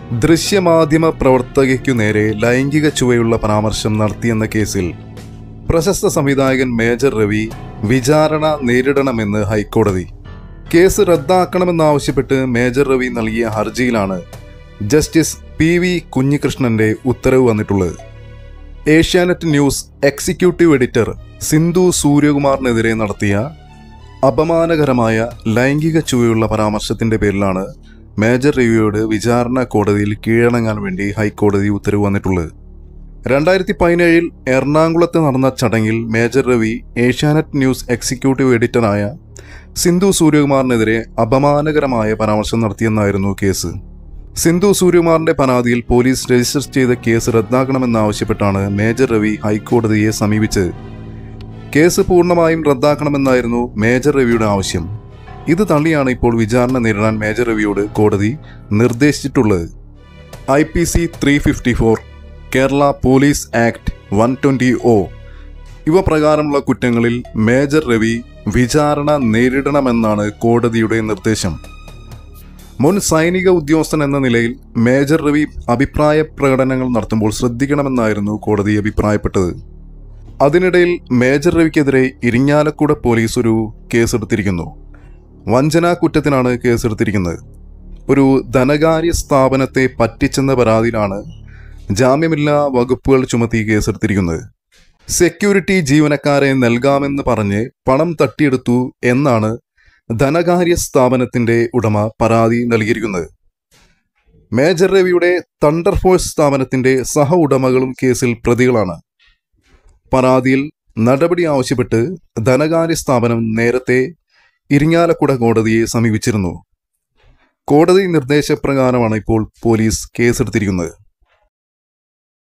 ദൃശ്യമാധ്യമ പ്രവർത്തകയ്ക്കു നേരെ ലൈംഗിക ചുവയുള്ള പരാമർശം നടത്തിയെന്ന കേസിൽ പ്രശസ്ത സംവിധായകൻ മേജർ രവി വിചാരണ നേരിടണമെന്ന് ഹൈക്കോടതി കേസ് റദ്ദാക്കണമെന്നാവശ്യപ്പെട്ട് മേജർ രവി നൽകിയ ഹർജിയിലാണ് ജസ്റ്റിസ് പി വി കുഞ്ഞികൃഷ്ണന്റെ ഉത്തരവ് വന്നിട്ടുള്ളത് Asianet news executive editor Sindhu സൂര്യകുമാറിനെതിരെ നടത്തിയ അപമാനകരമായ ലൈംഗിക ചുവയുള്ള പരാമർശത്തിന്റെ പേരിലാണ് മേജർ റിവ്യൂയോട് വിചാരണ കോടതിയിൽ കീഴടങ്ങാൻ വേണ്ടി ഹൈക്കോടതി ഉത്തരവ് വന്നിട്ടുള്ളത് രണ്ടായിരത്തി പതിനേഴിൽ എറണാകുളത്ത് നടന്ന ചടങ്ങിൽ major Ravi Asianet news executive എഡിറ്ററായ സിന്ധു സൂര്യകുമാറിനെതിരെ അപമാനകരമായ പരാമർശം നടത്തിയെന്നായിരുന്നു കേസ് സിന്ധു സൂര്യകുമാറിന്റെ പരാതിയിൽ പോലീസ് രജിസ്റ്റർ ചെയ്ത കേസ് റദ്ദാക്കണമെന്നാവശ്യപ്പെട്ടാണ് മേജർ രവി ഹൈക്കോടതിയെ സമീപിച്ചത് കേസ് പൂർണ്ണമായും റദ്ദാക്കണമെന്നായിരുന്നു മേജർ രവിയുടെ ആവശ്യം ഇത് തള്ളിയാണ് ഇപ്പോൾ വിചാരണ നേരിടാൻ മേജർ രവിയോട് കോടതി നിർദ്ദേശിച്ചിട്ടുള്ളത് I P C three fifty four Kerala police act one twenty O ഇവ പ്രകാരമുള്ള കുറ്റങ്ങളിൽ മേജർ രവി വിചാരണ നേരിടണമെന്നാണ് കോടതിയുടെ നിർദ്ദേശം മുൻ സൈനിക ഉദ്യോഗസ്ഥൻ എന്ന നിലയിൽ മേജർ രവി അഭിപ്രായ പ്രകടനങ്ങൾ നടത്തുമ്പോൾ ശ്രദ്ധിക്കണമെന്നായിരുന്നു കോടതി അഭിപ്രായപ്പെട്ടത് അതിനിടയിൽ മേജർ രവിക്കെതിരെ ഇരിങ്ങാലക്കുട പോലീസ് ഒരു കേസെടുത്തിരിക്കുന്നു വഞ്ചനാ കുറ്റത്തിനാണ് കേസെടുത്തിരിക്കുന്നത് ഒരു ധനകാര്യ സ്ഥാപനത്തെ പറ്റിച്ചെന്ന പരാതിയിലാണ് ജാമ്യമില്ലാ വകുപ്പുകൾ ചുമത്തി കേസെടുത്തിരിക്കുന്നത് സെക്യൂരിറ്റി ജീവനക്കാരെ നൽകാമെന്ന് പറഞ്ഞ് പണം തട്ടിയെടുത്തു എന്നാണ് ധനകാര്യ സ്ഥാപനത്തിന്റെ ഉടമ പരാതി നൽകിയിരിക്കുന്നത് മേജർ രവിയുടെ തണ്ടർ ഫോഴ്സ് സ്ഥാപനത്തിന്റെ സഹ ഉടമകളും കേസിൽ പ്രതികളാണ് പരാതിയിൽ നടപടി ആവശ്യപ്പെട്ട് ധനകാര്യ സ്ഥാപനം നേരത്തെ ഇരിങ്ങാലക്കുട കോടതിയെ സമീപിച്ചിരുന്നു കോടതി നിർദ്ദേശപ്രകാരമാണ് ഇപ്പോൾ പോലീസ് കേസെടുത്തിരിക്കുന്നത്